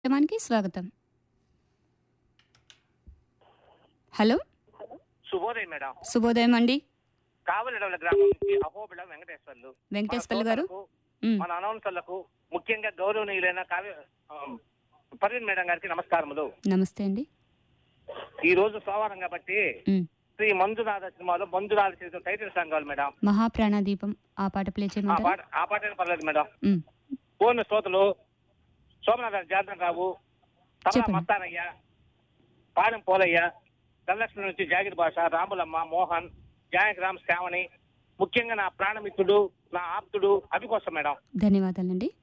కార్యక్రమానికి స్వాగతం హలో శుభోదయం మేడం శుభోదయం అండి కావలిడవల గ్రామం నుంచి అహోబిళం వెంకటేశ్వర్లు వెంకటేశ్వర్లు గారు మన శ్రోతలకు, ఉమ్, మన అనౌన్సర్లకు ముఖ్యంగా గౌరవనీయులైన కావ్య ఆ, పర్వీన్ మేడం గారికి నమస్కారములు నమస్తే అండి ఈ రోజు సోమవారం కాబట్టి ఉమ్, శ్రీ మంజునాథ సినిమాలో మంజునాథ చేసిన టైటిల్ సాంగ్ కావాలి మేడం మహాప్రాణదీపం ఆ పాట ప్లే ఆ చేయమంటారా పాట ఆ పాట పర్లేదు మేడం ఉమ్, పూర్ణ శ్రోతలు సోమనాథ జార్దన్ రావు తమలా చెప్పండి. మస్తానయ్య పాడెం పోలయ్య ధనలక్ష్మి నుంచి జాగిర్ భాష రాములమ్మ మోహన్ జానకి రామ్ శ్రావణి ముఖ్యంగా నా ప్రాణమిత్రుడు నా ఆప్తుడు అవి కోసం మేడం ధన్యవాదాలండి